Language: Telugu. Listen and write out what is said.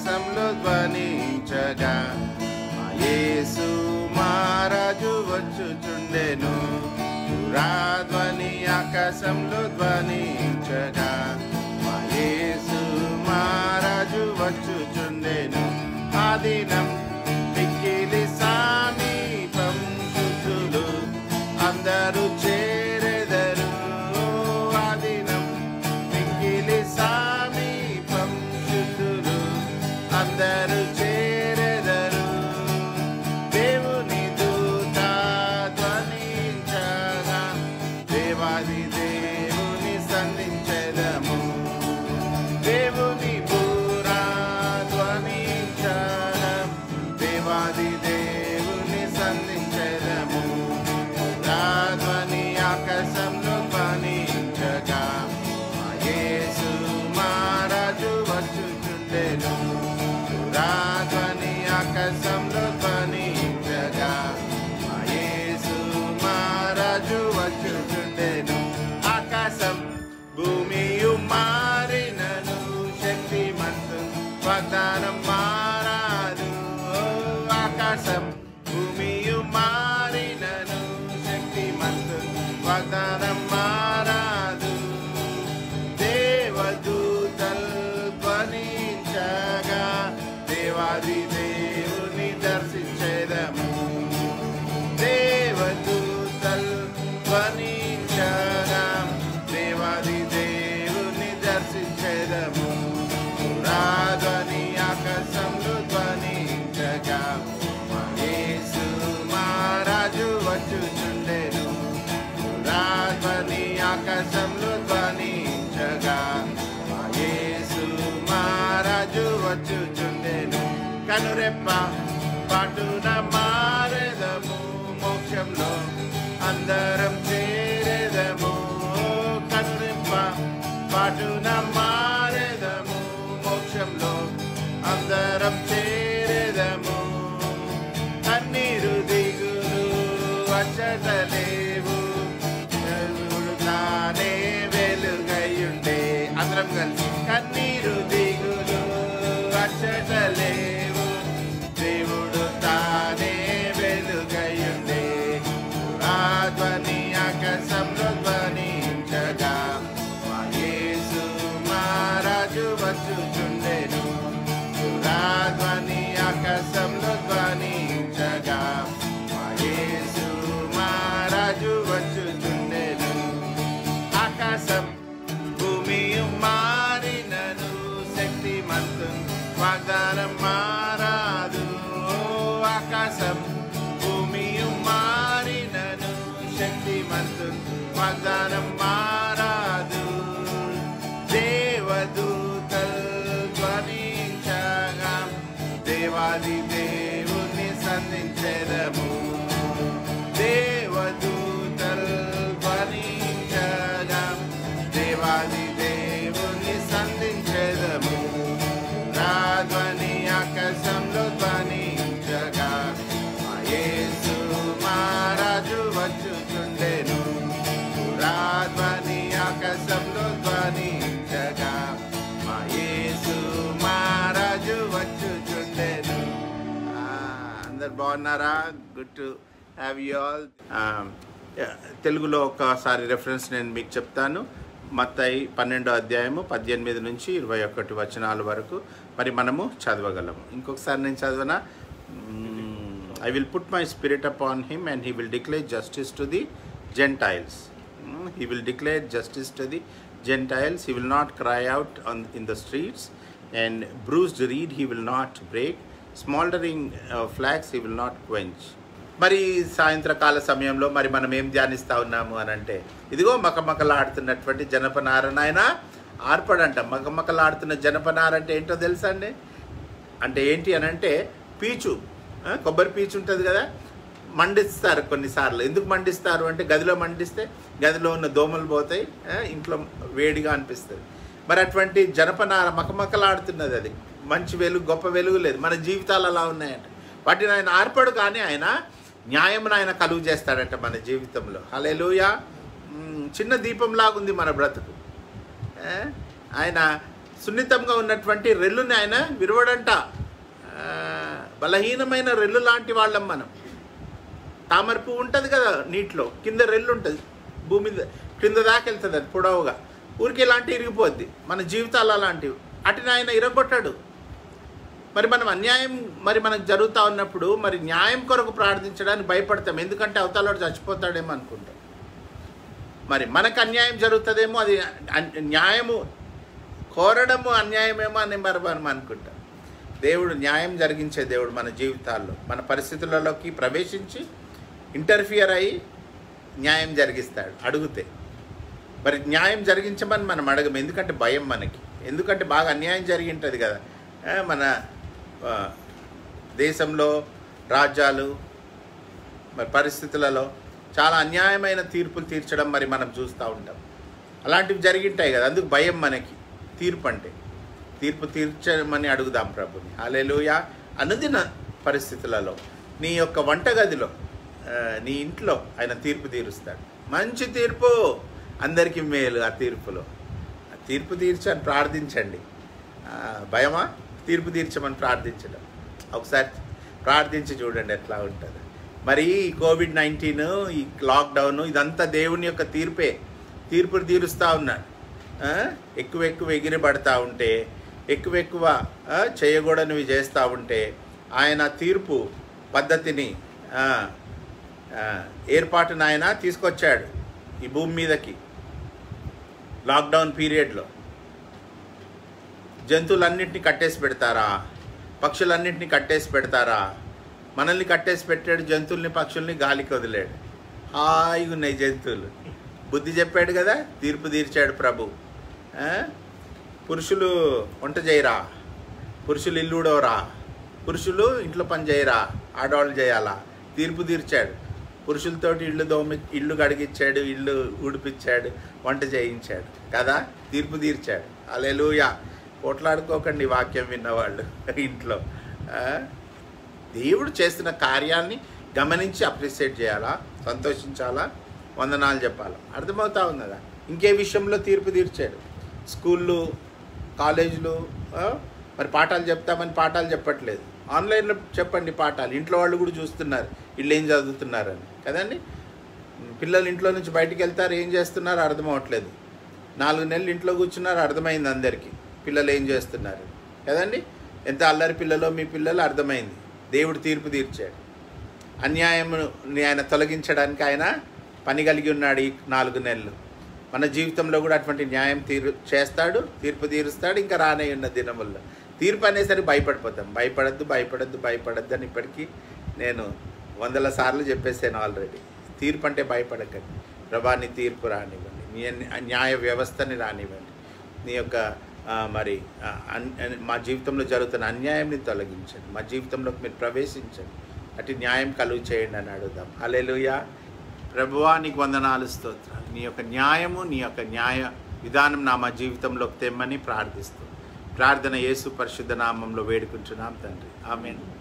ఆకాశంలో ధ్వనించగా మా యేసు మహారాజు వచ్చుచుండెను పురాధ్వని ఆకాశంలో ధ్వనించగా మా యేసు మహారాజు వచ్చుచుండెను ఆ దినం మిక్కిలి సమీపం శుద్ధులు అందరూ చేరెదరు ఆ దినం మిక్కిలి సమీపం శుద్ధులు అందరూ చేరెదరు దేవుని దూత ధ్వనించగా దేవాది దేవుని సంధించెదము దేవుని బూరా ధ్వనించగా దేవాది దేవుని సంధించెదము ధ్వని ఆకాశంలో ధ్వనించగా మా యేసు మహారాజు వచ్చుచుండెను ధ్వని ఆకాశంలో ధ్వనించగా మా యేసు మహారాజు వచ్చుచుండెను ఆకాశం భూమియు మారినను శక్తిమంతు వాగ్దానం మారాదు ఓ ఆకాశం భూమియు మారినను శక్తిమంతు వాగ్దానం మారాదు దేవదూతల్ ధ్వనించగా దేవాది దేవుని దర్శించేదము దేవదూతల్ ధ్వనించగా దేవాది దేవుని దర్శించేదము రాధ్వని ఆకాశంలో ధ్వనించగా మా యేసు మహారాజు వచ్చుచుండెను రాధ్వని ఆకాశంలో ధ్వనించగా మా యేసు మహారాజు వచ్చుచుండెను కనురెప్ప పాటున మారెదము మోక్షంలో అందరం చేరెదము కనురెప్ప పాటున మారెదము మోక్షంలో అందరం చేరెదము కన్నీరు దిగులు వచ్చటలేవు దేవుడు తానే వెలుగయుండే అందరం కలిసి కన్నీరు దిగులు వచ్చటలేవు దేవుడు తానే వెలుగయుండే రాధ్వని ఆకాశంలో ధ్వనించగా మా యేసు మహారాజు వచ్చుచుండెను రాధ్వని ఆకాశంలో ధ్వనించగా మా యేసు మహారాజు వచ్చుచుండెను ఆకాశం భూమియు మారినను శక్తిమంతు వాగ్దానం మారాదు ఓ ఆకాశం భూమియు మారినను శక్తిమంతు వాగ్దానం మారాదు దేవదూతల్ ధ్వనించగా దేవాది దేవుని సంధించెదము దేవదూతల్ ధ్వనించగా దేవాది దేవుని సంధించెదము రాధ్వని ఆకాశంలో ధ్వనించగా మా యేసు మహారాజు వచ్చుచుండెను రాధ్వని ఆకాశంలో ధ్వనించగా మా యేసు మహారాజు వచ్చుచుండెను ఆ, అందరు బాగున్నారా good to have you all తెలుగులో ఒకసారి రెఫరెన్స్ నేను మీకు చెప్తాను మత్తయి పన్నెండో అధ్యాయము పద్దెనిమిది నుంచి ఇరవై ఒకటి వచనాల వరకు మరి మనము చదవగలము ఇంకొకసారి నేను చదవనా I will put my spirit upon him and he will declare justice to the Gentiles he will declare justice to the Gentiles he will not cry out on in the streets and bruised reed he will not break smouldering flax he will not quench మరి సాయంత్రకాల సమయంలో మరి మనం ఏం ధ్యానిస్తా ఉన్నాము అని అంటే ఇదిగో మకమకలాడుతున్నటువంటి జనపనార నాయన ఆర్పడంట మకమకలాడుతున్న జనపనార అంటే ఏంటో తెలుసా అండి అంటే ఏంటి అని అంటే పీచు ఆ, కొబ్బరి పీచు ఉంటుంది కదా మండిస్తారు కొన్నిసార్లు ఎందుకు మండిస్తారు అంటే గదిలో మండిస్తే గదిలో ఉన్న దోమలు పోతాయి ఆ, ఇంట్లో వేడిగా అనిపిస్తుంది మరి అటువంటి జనపనార మకమకలాడుతున్నది అది మంచి వెలుగు గొప్ప వెలుగు లేదు మన జీవితాలు అలా ఉన్నాయంట వాటిని ఆయన ఆర్పడు కానీ ఆయన న్యాయమును ఆయన కలుగు చేస్తాడంట మన జీవితంలో హలేలుయా చిన్న దీపంలాగుంది మన బ్రతుకు ఏ? ఆయన సున్నితంగా ఉన్నటువంటి రెల్లుని ఆయన విరవడంట ఆ, బలహీనమైన రెల్లు లాంటి వాళ్ళం మనం తామర పువ్వు ఉంటుంది కదా నీటిలో కింద రెల్లు ఉంటుంది భూమి ద- కింద దాకా వెళ్తుంది అది పొడవుగా ఊరికి ఇలాంటి ఇరిగిపోద్ది మన జీవితాలు అలాంటివి అటుని ఆయన ఇరగొట్టాడు మరి మనం అన్యాయం మరి మనకు జరుగుతూ ఉన్నప్పుడు మరి న్యాయం కొరకు ప్రార్థించడానికి భయపడతాం ఎందుకంటే అవతలవాడు చచ్చిపోతాడేమో అనుకుంటాం మరి మనకు అన్యాయం జరుగుతుందేమో అది అన్- న్యాయము కోరడము అన్యాయమేమో అని మరి మనం అనుకుంటాం దేవుడు న్యాయం జరిగించే దేవుడు మన జీవితాల్లో మన పరిస్థితులలోకి ప్రవేశించి ఇంటర్ఫియర్ అయ్యి న్యాయం జరిగిస్తాడు అడిగితే మరి న్యాయం జరిగించమని మనం అడగం ఎందుకంటే భయం మనకి ఎందుకంటే బాగా అన్యాయం జరిగి ఉంటుంది కదా ఆ, మన ఆ, దేశంలో రాజ్యాలు మరి పరిస్థితులలో చాలా అన్యాయమైన తీర్పులు తీర్చడం మరి మనం చూస్తూ ఉంటాం అలాంటివి జరిగింటాయి కదా అందుకు భయం మనకి తీర్పు అంటే తీర్పు తీర్చమని అడుగుదాం ప్రభుని అలెలుయ అనుదిన పరిస్థితులలో నీ యొక్క వంటగదిలో ఆ, నీ ఇంట్లో ఆయన తీర్పు తీరుస్తాడు మంచి తీర్పు అందరికీ మేలు ఆ తీర్పులో ఆ తీర్పు తీర్చని ప్రార్థించండి ఆ, భయమా తీర్పు తీర్చమని ప్రార్థించడం ఒకసారి ప్రార్థించి చూడండి ఎట్లా ఉంటుంది మరి ఈ కోవిడ్ నైన్టీన్ ఈ లాక్డౌన్ ఇదంతా దేవుని యొక్క తీర్పే తీర్పులు తీరుస్తూ ఉన్నాడు ఆ? ఎక్కువ ఎక్కువ ఎగిరి పడతా ఉంటే ఎక్కువ ఎక్కువ ఆ, చేయకూడనివి చేస్తూ ఉంటే ఆయన తీర్పు పద్ధతిని ఆ, ఆ, ఏర్పాటును ఆయన తీసుకొచ్చాడు ఈ భూమి మీదకి లాక్డౌన్ పీరియడ్లో జంతువులన్నింటినీ కట్టేసి పెడతారా పక్షులన్నింటినీ కట్టేసి పెడతారా మనల్ని కట్టేసి పెట్టాడు జంతువుల్ని పక్షుల్ని గాలికి వదిలాడు హాయిగా ఉన్నాయి జంతువులు బుద్ధి చెప్పాడు కదా తీర్పు తీర్చాడు ప్రభు ఆ? పురుషులు వంట చేయరా పురుషులు ఇల్లు ఊడవరా పురుషులు ఇంట్లో పని చేయరా ఆడవాళ్ళు చేయాలా తీర్పు తీర్చాడు పురుషులతోటి ఇల్లు దోమి ఇల్లు కడిగిచ్చాడు ఇల్లు ఉడిపించాడు వంట చేయించాడు కదా తీర్పు తీర్చాడు అలెలుయా పోట్లాడుకోకండి వాక్యం విన్నవాళ్ళు ఇంట్లో ఆ? దేవుడు చేస్తున్న కార్యాల్ని గమనించి అప్రిషియేట్ చేయాలా సంతోషించాలా వందనాలు చెప్పాలా అర్థమవుతా ఉన్నదా ఇంకే విషయంలో తీర్పు తీర్చాడు స్కూళ్ళు కాలేజీలు ఆ, మరి పాఠాలు చెప్తామని పాఠాలు చెప్పట్లేదు ఆన్లైన్లో చెప్పండి పాఠాలు ఇంట్లో వాళ్ళు కూడా చూస్తున్నారు వీళ్ళు ఏం చదువుతున్నారని కదండి పిల్లలు ఇంట్లో నుంచి బయటికి వెళ్తారు ఏం చేస్తున్నారు అర్థం అవ్వట్లేదు నాలుగు నెలలు ఇంట్లో కూర్చున్నారు అర్థమైంది అందరికీ పిల్లలు ఏం చేస్తున్నారు కదండి ఎంత అల్లరి పిల్లలో మీ పిల్లలు అర్థమైంది దేవుడు తీర్పు తీర్చాడు అన్యాయముని ఆయన తొలగించడానికి ఆయన పని కలిగి ఉన్నాడు ఈ నాలుగు నెలలు మన జీవితంలో కూడా అటువంటి న్యాయం తీరు చేస్తాడు తీర్పు తీరుస్తాడు ఇంకా రానే ఉన్న దినముల్లో తీర్పు అనేసరికి భయపడిపోతాం భయపడద్దు భయపడద్దు భయపడద్దు అని ఇప్పటికీ నేను వందల సార్లు చెప్పేసాను ఆల్రెడీ తీర్పు అంటే భయపడకండి ప్రభా నీ తీర్పు రానివ్వండి నీ అన్ని- న్యాయ వ్యవస్థని రానివ్వండి నీ యొక్క ఆ, మరి ఆ, అన్- అన్- మా జీవితంలో జరుగుతున్న అన్యాయంని తొలగించండి మా జీవితంలోకి మీరు ప్రవేశించండి అటు న్యాయం కలుగు చేయండి అని అడుగుదాం అలెలుయా ప్రభువా నీకు వందనాలు స్తోత్రాలు నీ యొక్క న్యాయము నీ యొక్క న్యాయ విధానం నా మా జీవితంలోకి తెమ్మని ప్రార్థిస్తూ ప్రార్థన యేసు పరిశుద్ధ నామంలో వేడుకుంటున్నాం తండ్రి ఆమెను